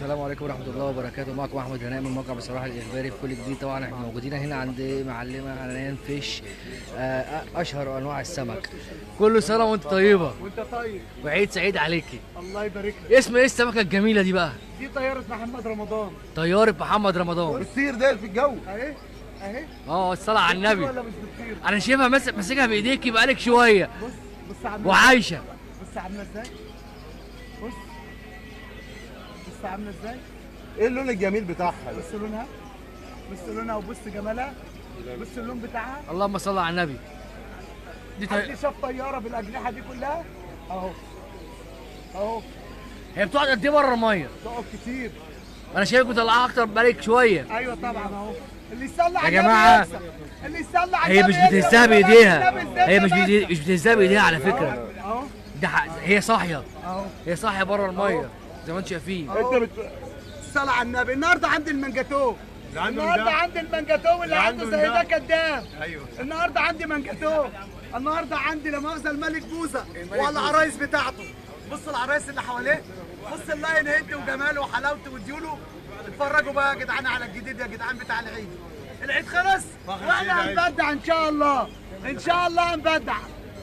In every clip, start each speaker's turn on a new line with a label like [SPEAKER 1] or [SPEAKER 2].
[SPEAKER 1] السلام عليكم ورحمه الله وبركاته معكم احمد هناء من موقع بصراحه الاخباري في كل جديد طبعا احنا موجودين هنا عند معلمه حنان فيش آه، اشهر انواع السمك كل سنه وانت طيبه
[SPEAKER 2] وانت طيب
[SPEAKER 1] وعيد سعيد عليكي
[SPEAKER 2] الله يبارك لك
[SPEAKER 1] اسم ايه السمكه الجميله دي بقى
[SPEAKER 2] دي طياره محمد رمضان
[SPEAKER 1] طياره محمد رمضان
[SPEAKER 3] بتطير ده في الجو
[SPEAKER 2] اهي اهي
[SPEAKER 1] اه الصلاه على النبي
[SPEAKER 2] ولا مش بتطير
[SPEAKER 1] انا شايفها ماسك ماسكها بايديكي بقالك شويه
[SPEAKER 2] بص بص عامله
[SPEAKER 1] وعايشه
[SPEAKER 2] بص عامله ازاي بص بص عامله ازاي
[SPEAKER 3] ايه اللون الجميل بتاعها ده؟
[SPEAKER 2] بص لونها بص لونها وبص جمالها بص اللون بتاعها
[SPEAKER 1] اللهم صل على النبي دي طي...
[SPEAKER 2] حد شاف طياره بالاجنحه دي كلها اهو اهو
[SPEAKER 1] هي بتقعد قد ايه بره الميه
[SPEAKER 2] تقف كتير
[SPEAKER 1] انا شايفكم طلعها اكتر بقالك شويه
[SPEAKER 2] ايوه طبعا اهو اللي يصلي على
[SPEAKER 1] يا
[SPEAKER 2] النبي
[SPEAKER 1] جماعة،
[SPEAKER 2] يكسب. اللي يصلي على
[SPEAKER 1] هي مش
[SPEAKER 2] النبي يكسب.
[SPEAKER 1] بتهزها
[SPEAKER 2] واللي
[SPEAKER 1] بايديها
[SPEAKER 2] النبي ازاي
[SPEAKER 1] هي مش
[SPEAKER 2] ده
[SPEAKER 1] بتهزها-
[SPEAKER 2] بس.
[SPEAKER 1] مش بتهزها بايديها على فكره
[SPEAKER 2] اهو
[SPEAKER 1] ده ح- هي صاحيه
[SPEAKER 2] اهو
[SPEAKER 1] هي صاحيه بره الميه زي ما انتم شايفين
[SPEAKER 2] أهو.
[SPEAKER 3] انت بت...
[SPEAKER 2] الصلاة على النبي النهارده عندي المنجاتو
[SPEAKER 3] عنده
[SPEAKER 2] النهارده
[SPEAKER 3] ده.
[SPEAKER 2] عندي المنجاتو واللي عنده
[SPEAKER 3] عنده
[SPEAKER 2] زي ده
[SPEAKER 3] ده.
[SPEAKER 2] كداب
[SPEAKER 3] ايوه
[SPEAKER 2] النهارده عندي منجاتو النهارده عندي لا مؤاخذه الملك بوزه والعرايس بتاعته بص العرايس اللي حواليه بص اللاين هيد وجماله وحلاوته وديوله اتفرجوا بقى يا جدعان على الجديد يا جدعان بتاع العيد العيد خلص واحنا هنبدع ان شاء الله ان شاء الله هنبدع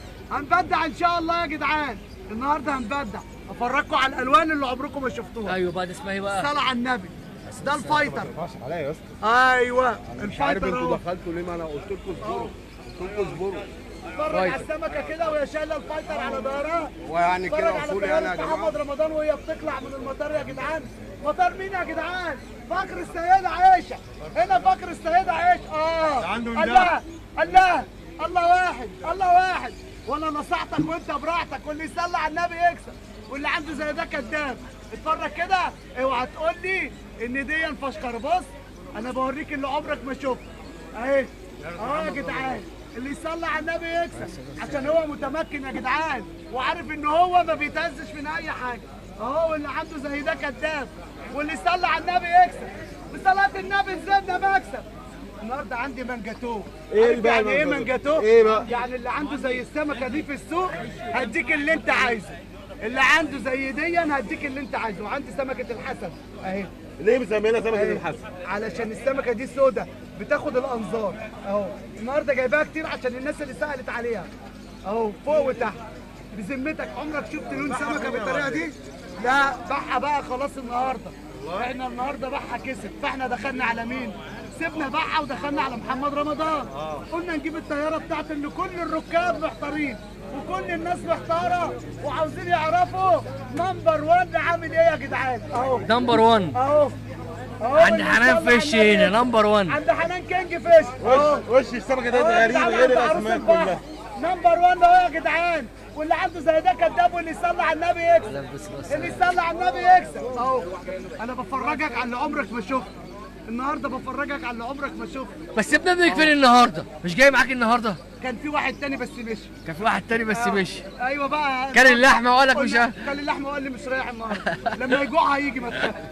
[SPEAKER 2] هنبدع ان شاء الله يا جدعان النهارده هنبدع افرجكم على الالوان اللي عمركم ما شفتوها
[SPEAKER 1] ايوه بقى ده اسمها ايه بقى
[SPEAKER 2] صلاه على النبي ده الفايتر
[SPEAKER 3] ما ينفعش عليا يا اسطى
[SPEAKER 2] ايوه
[SPEAKER 3] مش عارف
[SPEAKER 2] الفايتر
[SPEAKER 3] انتوا
[SPEAKER 2] اهو
[SPEAKER 3] دخلتوا ليه ما انا قلت لكم اصبروا قلت لكم اصبروا
[SPEAKER 2] اتفرج على السمكه كده وهي شايله الفايتر على ظهرها
[SPEAKER 3] ويعني
[SPEAKER 2] اتفرج
[SPEAKER 3] كده
[SPEAKER 2] على
[SPEAKER 3] اصول يعني يا
[SPEAKER 2] طيارة
[SPEAKER 3] جماعه
[SPEAKER 2] محمد رمضان وهي بتطلع من المطار يا جدعان مطار مين يا جدعان فخر السيدة عائشة هنا فخر السيدة عائشة اه
[SPEAKER 3] عنده
[SPEAKER 2] الله الله الله واحد الله واحد وانا نصحتك وانت براحتك واللي يصلي على النبي يكسب واللي عنده زي ده كذاب اتفرج كده اوعى تقول لي ان دي فشخر بص انا بوريك اللي عمرك ما شفته اهي اه يا جدعان اللي يصلي على النبي يكسب عشان هو متمكن يا جدعان وعارف ان هو ما بيتهزش من اي حاجه اهو اللي عنده زي ده كذاب واللي يصلي على النبي يكسب بصلاه النبي نزلنا مكسب النهارده عندي منجاتو
[SPEAKER 3] إيه
[SPEAKER 2] عارف
[SPEAKER 3] بقى
[SPEAKER 2] يعني ايه
[SPEAKER 3] المنجاتو؟
[SPEAKER 2] منجاتو؟
[SPEAKER 3] إيه بقى؟
[SPEAKER 2] يعني اللي عنده زي السمكه دي في السوق هديك اللي انت عايزه اللي عنده زي دي هديك اللي انت عايزه وعندي سمكه الحسن اهي
[SPEAKER 3] ليه مسمينها سمكه
[SPEAKER 2] أهي.
[SPEAKER 3] الحسن؟
[SPEAKER 2] علشان السمكه دي سودة بتاخد الانظار اهو النهارده جايباها كتير عشان الناس اللي سالت عليها اهو فوق وتحت بذمتك عمرك شفت لون سمكه بالطريقه دي؟ لا بحة بقى خلاص النهارده احنا النهارده بحة كسب فاحنا دخلنا على مين؟ سيبنا بحة ودخلنا على محمد رمضان قلنا نجيب الطياره بتاعت اللي كل الركاب محتارين وكل الناس محتاره وعاوزين يعرفوا نمبر 1 عامل ايه يا جدعان اهو
[SPEAKER 1] نمبر 1
[SPEAKER 2] اهو اهو
[SPEAKER 1] عند
[SPEAKER 2] اللي
[SPEAKER 1] حنان
[SPEAKER 2] يصلي على
[SPEAKER 1] فيش
[SPEAKER 2] النبي
[SPEAKER 1] هنا
[SPEAKER 2] يكسب.
[SPEAKER 1] نمبر 1
[SPEAKER 2] عند حنان كينج فيش اهو
[SPEAKER 3] وش وش السمكه ده
[SPEAKER 2] اهو يا
[SPEAKER 3] غريب
[SPEAKER 2] جدعان
[SPEAKER 3] غير
[SPEAKER 2] عند عروس
[SPEAKER 3] الاسماك
[SPEAKER 2] البحر.
[SPEAKER 3] كلها
[SPEAKER 2] نمبر 1 اهو يا جدعان واللي عنده زي ده كداب واللي يصلي على النبي يكسب اللي يصلي على النبي يكسب اهو انا بفرجك على اللي عمرك ما شفته النهارده بفرجك على اللي عمرك ما شفته
[SPEAKER 1] بس ابن ابنك فين النهارده مش جاي معاك النهارده
[SPEAKER 2] كان في واحد تاني بس مشي
[SPEAKER 1] كان في واحد تاني بس مشي
[SPEAKER 2] ايوه بقى
[SPEAKER 1] كان اللحمه وقال لك مش
[SPEAKER 2] قلنا-
[SPEAKER 1] ه-
[SPEAKER 2] كان اللحمه وقال لي مش رايح النهارده لما يجوع هيجي ما تخافش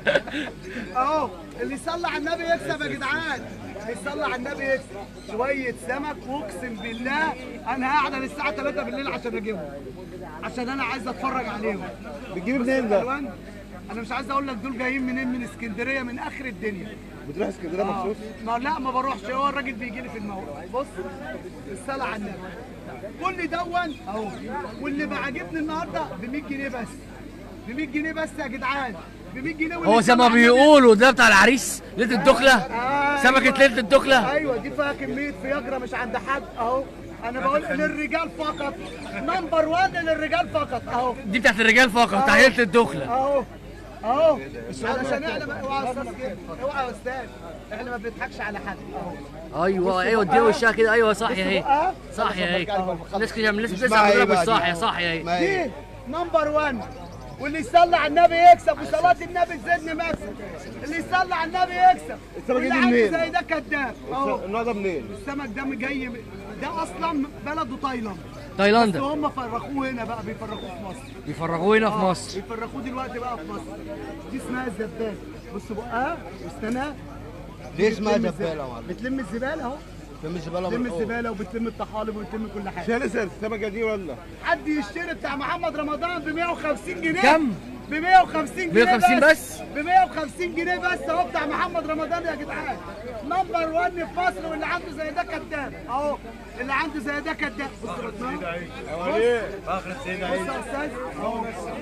[SPEAKER 2] اهو اللي يصلي على النبي يكسب يا جدعان اللي يصلي على النبي يكسب شويه سمك واقسم بالله انا قاعد للساعه 3 بالليل عشان اجيبهم عشان انا عايز اتفرج عليهم
[SPEAKER 3] بتجيب منين ده؟
[SPEAKER 2] الوان انا مش عايز اقول لك دول جايين منين من اسكندريه من اخر الدنيا
[SPEAKER 3] بتروح اسكندريه مخصوص؟
[SPEAKER 2] ما لا ما بروحش هو الراجل بيجي لي في الموقع بص الصلاة على النبي كل دون اهو واللي بعجبني النهارده ب 100 جنيه بس ب 100 جنيه بس يا جدعان ب 100 جنيه واللي
[SPEAKER 1] هو زي ما
[SPEAKER 2] يصلي على النبي-
[SPEAKER 1] بيقولوا ده بتاع العريس ليله الدخله
[SPEAKER 2] أيوة.
[SPEAKER 1] سمكه ليله الدخله
[SPEAKER 2] ايوه دي فيها كميه فياجرا مش عند حد اهو انا بقول للرجال فقط نمبر 1 للرجال فقط اهو
[SPEAKER 1] دي بتاعت الرجال فقط بتاع ليله الدخله
[SPEAKER 2] اهو اهو علشان احنا ما- اوعى يا استاذ كده اوعى يا استاذ احنا ما بنضحكش على حد اهو
[SPEAKER 1] ايوه ايوه اديها وشها كده ايوه صح يا هي
[SPEAKER 2] بقى.
[SPEAKER 1] صح يا هي الناس كده الناس
[SPEAKER 3] اسمها
[SPEAKER 1] بتسال
[SPEAKER 3] ايه
[SPEAKER 1] بتقول لك
[SPEAKER 3] بقى
[SPEAKER 1] مش صح
[SPEAKER 3] دي؟
[SPEAKER 1] يا صح يا هي
[SPEAKER 3] ما هي
[SPEAKER 2] دي نمبر 1 واللي يصلي على النبي يكسب وصلاة النبي تزيدني مكسب اللي يصلي على النبي يكسب
[SPEAKER 3] السمك
[SPEAKER 2] واللي
[SPEAKER 3] دي
[SPEAKER 2] عنده
[SPEAKER 3] منين؟
[SPEAKER 2] زي ده كذاب اهو
[SPEAKER 3] النوع ده منين؟
[SPEAKER 2] السمك ده جاي ده اصلا بلده تايلاند بس
[SPEAKER 1] تايلاندا
[SPEAKER 2] هم فرخوه هنا بقى بيفرخوه في مصر
[SPEAKER 1] بيفرغوه هنا في
[SPEAKER 2] آه،
[SPEAKER 1] مصر
[SPEAKER 2] بيفرخوه دلوقتي بقى في مصر دي اسمها الزبال بص بقها واستناها
[SPEAKER 3] ليه اسمها
[SPEAKER 2] بتلم
[SPEAKER 3] زبالة
[SPEAKER 2] الزبالة.
[SPEAKER 3] يا معلم؟
[SPEAKER 2] بتلم الزباله اهو
[SPEAKER 3] تم الزباله
[SPEAKER 2] بتلم
[SPEAKER 3] من فوق.
[SPEAKER 2] الزباله وبتلم الطحالب وبتلم كل حاجه
[SPEAKER 3] شال السمكه دي ولا؟
[SPEAKER 2] حد يشتري بتاع محمد رمضان ب 150 جنيه
[SPEAKER 1] كم؟
[SPEAKER 2] ب 150 جنيه
[SPEAKER 1] 150 بس؟
[SPEAKER 2] ب 150 جنيه بس اهو بتاع محمد رمضان يا جدعان نمبر 1 في مصر واللي عنده زي ده كداب اهو اللي عنده زي ده كداب بص يا بطنان.
[SPEAKER 3] فخر السيد
[SPEAKER 2] بص يا استاذ اهو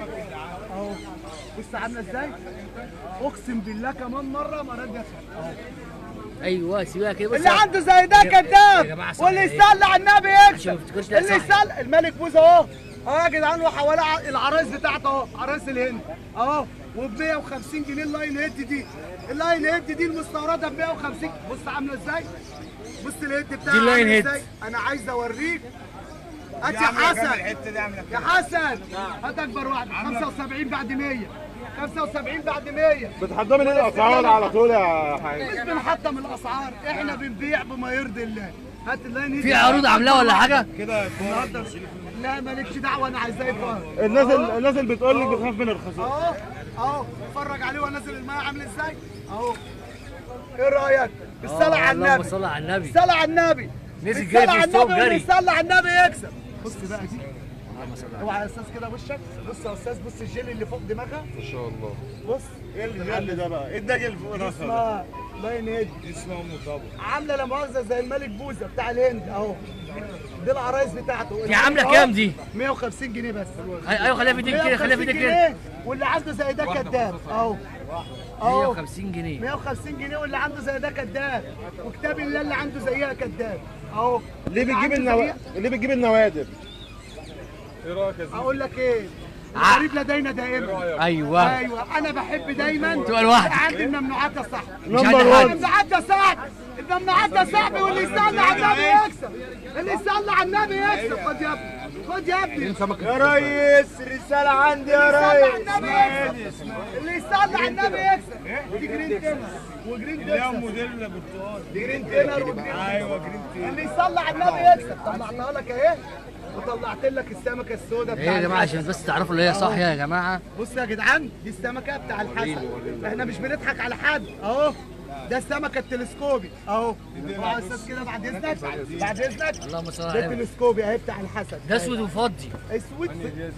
[SPEAKER 2] اهو بص عامله ازاي اقسم بالله كمان مره ما رد اهو
[SPEAKER 1] ايوه سيبها كده بص
[SPEAKER 2] اللي عنده زي ده
[SPEAKER 1] يا- يا
[SPEAKER 2] كداب
[SPEAKER 1] جماعة صح
[SPEAKER 2] واللي
[SPEAKER 1] إيه؟
[SPEAKER 2] يصلي على النبي
[SPEAKER 1] عشان
[SPEAKER 2] يكسب
[SPEAKER 1] ما تفتكرش لا
[SPEAKER 2] اللي
[SPEAKER 1] صح.
[SPEAKER 2] يصلي الملك بوز اهو اهو يا جدعان وحوالي ع- العرايس بتاعته اهو عرايس الهند اهو وب 150 جنيه اللاين هيد دي اللاين هيد دي المستورده ب 150 بص عامله ازاي بص الهيد بتاعها
[SPEAKER 1] دي اللاين
[SPEAKER 2] عامل
[SPEAKER 1] هيد.
[SPEAKER 2] ازاي انا عايز اوريك هات يا حسن يا حسن هات اكبر واحد 75 بعد 100 75 بعد 100
[SPEAKER 3] بتحضروا من الاسعار على طول يا حاج
[SPEAKER 2] مش بنحطم الاسعار احنا بنبيع بما يرضي الله هات اللاين هيد
[SPEAKER 1] في عروض عاملاها ولا حاجه
[SPEAKER 3] كده
[SPEAKER 2] النهارده لا مالكش دعوه انا عايزاه يفهم
[SPEAKER 3] الناس الناس اللي بتقول لك بتخاف من الخسارة
[SPEAKER 2] اهو اهو اتفرج عليه ونازل الماء عامل ازاي اهو ايه رايك بالصلاه على
[SPEAKER 1] اللهم
[SPEAKER 2] النبي
[SPEAKER 1] صل على النبي
[SPEAKER 2] بالصلاه على النبي
[SPEAKER 1] نزل
[SPEAKER 2] بالصلاة
[SPEAKER 1] جري في
[SPEAKER 2] على
[SPEAKER 1] السوق
[SPEAKER 2] النبي واللي
[SPEAKER 1] جري.
[SPEAKER 2] يصلي على النبي يكسب بص بقى دي
[SPEAKER 1] اللهم صل على
[SPEAKER 2] اوعى يا استاذ كده وشك بص يا استاذ بص الجيل اللي فوق دماغها
[SPEAKER 3] ما شاء الله
[SPEAKER 2] بص
[SPEAKER 3] ايه الجل ده بقى؟ ايه الدجل اللي فوق راسها ده؟
[SPEAKER 2] اسمها لاين هيد
[SPEAKER 3] اسمه ام طبعا
[SPEAKER 2] عامله لا مؤاخذه زي الملك بوزه بتاع الهند اهو دي العرايس بتاعته
[SPEAKER 1] دي عاملة
[SPEAKER 2] أهو،
[SPEAKER 1] كام دي؟
[SPEAKER 2] 150 جنيه بس
[SPEAKER 1] النبي. ايوه خليها في ايديك كده خليها في
[SPEAKER 2] 150
[SPEAKER 1] ايديك كده
[SPEAKER 2] جنيه واللي عنده زي ده كداب اهو اهو
[SPEAKER 1] 150 جنيه
[SPEAKER 2] 150 جنيه واللي عنده زي ده كداب وكتاب الله اللي عنده زيها كداب اهو
[SPEAKER 3] ليه
[SPEAKER 2] اللي
[SPEAKER 3] بتجيب
[SPEAKER 2] عنده
[SPEAKER 3] النوا...
[SPEAKER 2] زيها-
[SPEAKER 3] ليه بتجيب النوادر؟ ايه رايك يا زيد؟
[SPEAKER 2] اقول لك ايه
[SPEAKER 1] ع-
[SPEAKER 2] الغريب لدينا دائما
[SPEAKER 1] ايوه
[SPEAKER 2] ايوه انا بحب دايما
[SPEAKER 1] تبقى لوحدك.
[SPEAKER 2] يبقى عندي الممنوعات يا صاحبي
[SPEAKER 1] مش
[SPEAKER 3] نمبر
[SPEAKER 1] عند
[SPEAKER 3] وان.
[SPEAKER 1] حد
[SPEAKER 2] الممنوعات يا صاحبي الممنوعات يا صاحبي واللي يصلي على النبي يكسب اللي يصلي على النبي يكسب خد يا ابني خد يا ابني
[SPEAKER 3] يا ريس رسالة عندي يا
[SPEAKER 2] اللي يصلي على
[SPEAKER 3] ريس
[SPEAKER 2] النبي يكسب اللي يصلي على النبي يكسب ودي جرين تينر وجرين تكسب
[SPEAKER 3] موديل برتقال
[SPEAKER 2] دي جرين تينر وجرين
[SPEAKER 3] ايوه جرين تي
[SPEAKER 2] اللي يصلي على النبي يكسب طلعتها لك اهي وطلعت لك السمكه السوداء
[SPEAKER 1] ايه يا جماعه عشان بس تعرفوا اللي هي صح يا جماعه
[SPEAKER 2] بص يا جدعان دي السمكه بتاع الحسن احنا مش بنضحك على حد اهو ده السمكه التلسكوبي اهو اوعى يا استاذ كده بعد اذنك بعد اذنك
[SPEAKER 1] اللهم صل
[SPEAKER 2] ده
[SPEAKER 1] على النبي
[SPEAKER 2] التلسكوبي اهي بتاع الحسن
[SPEAKER 1] ده اسود وفضي
[SPEAKER 2] اسود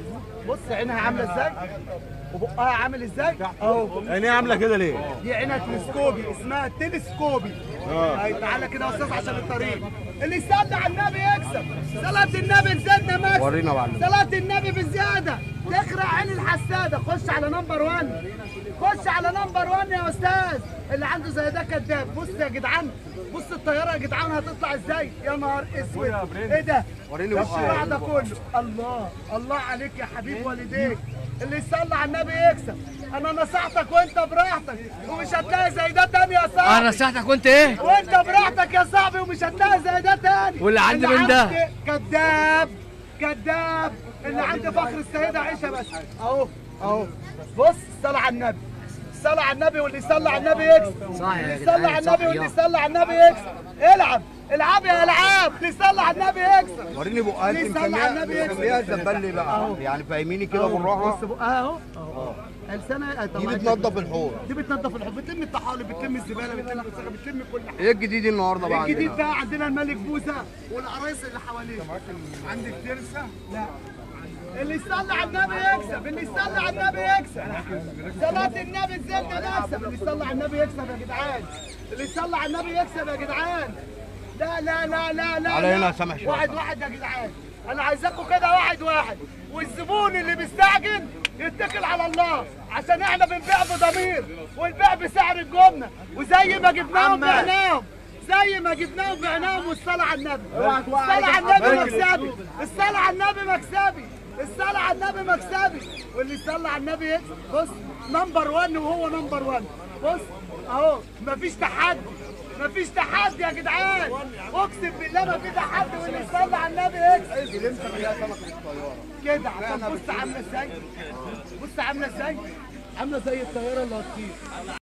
[SPEAKER 2] بص عينها عامله ازاي وبقها عامل ازاي اهو
[SPEAKER 3] يعني ايه عاملة كده ليه؟
[SPEAKER 2] دي عينها تلسكوبي اسمها تلسكوبي
[SPEAKER 3] اه.
[SPEAKER 2] هاي تعالى كده يا استاذ عشان الطريق اللي يصلي على النبي يكسب صلاة النبي بزيادة مكسب
[SPEAKER 3] ورينا معلم.
[SPEAKER 2] صلاة النبي بزيادة تقرا عين الحسادة خش على نمبر 1 خش على نمبر 1 يا استاذ اللي عنده زي ده كداب بص يا جدعان بص الطيارة يا جدعان هتطلع ازاي يا نهار اسود ايه ده
[SPEAKER 3] وريني
[SPEAKER 2] ده
[SPEAKER 3] بقى.
[SPEAKER 2] الشراع ده كله الله الله عليك يا حبيب والديك اللي يصلي على النبي يكسب انا نصحتك وانت براحتك ومش هتلاقي زي ده تاني يا صاحبي
[SPEAKER 1] انا نصيحتك وانت ايه
[SPEAKER 2] وانت براحتك يا صاحبي ومش هتلاقي زي ده تاني
[SPEAKER 1] واللي عندي
[SPEAKER 2] اللي
[SPEAKER 1] من ده؟
[SPEAKER 2] عندي كذاب كذاب اللي عندي فخر السيدة عيشة بس اهو اهو بص صلى على النبي صلى على النبي واللي يصلي على النبي يكسب
[SPEAKER 1] صح يا
[SPEAKER 2] اللي
[SPEAKER 1] جدعان،
[SPEAKER 2] يصلي على
[SPEAKER 1] صح
[SPEAKER 2] النبي واللي
[SPEAKER 1] يا.
[SPEAKER 2] يصلي على النبي يكسب العب العب يا العاب اللي يصلي على النبي يكسب
[SPEAKER 3] وريني بقى انت
[SPEAKER 2] اللي يصلي على النبي يكسب
[SPEAKER 3] مسميها الزبالة بقى يعني فاهميني كده
[SPEAKER 2] أهو،
[SPEAKER 3] بالراحة
[SPEAKER 2] بص بقى اهو اهو لسانها
[SPEAKER 3] دي بتنضف الحوض
[SPEAKER 2] دي بتنظف الحب بتلم الطحالب بتلم الزباله بتلم الوسخه بتلم كل حاجه
[SPEAKER 3] ايه الجديد النهارده بقى
[SPEAKER 2] الجديد
[SPEAKER 3] عندنا؟
[SPEAKER 2] بقى عندنا الملك بوسه والعرايس اللي حواليه عندك ترسه لا اللي يصلي على النبي يكسب اللي يصلي على النبي يكسب صلاة النبي الزلة نكسب اللي يصلي على النبي يكسب يا جدعان اللي يصلي على النبي يكسب يا جدعان لا لا لا لا لا
[SPEAKER 3] على
[SPEAKER 2] لا.
[SPEAKER 3] هنا يا سامح شوية.
[SPEAKER 2] واحد واحد يا جدعان انا عايزاكم كده واحد واحد والزبون اللي بيستعجل يتكل على الله عشان احنا بنبيع بضمير ونبيع بسعر الجمله وزي ما جبناهم بعناهم زي ما جبناهم بعناهم والصلاه على النبي الصلاه على النبي مكسبي الصلاه على النبي مكسبي الصلاه على النبي مكسبي واللي يصلي على النبي يكسب. بص نمبر 1 وهو نمبر 1 بص اهو مفيش تحدي مفيش تحدي يا جدعان اقسم بالله ما في تحدي واللي يصلي على النبي يكسب كده عشان بص عامله ازاي بص عامله ازاي عامله زي الطياره اللي هتطير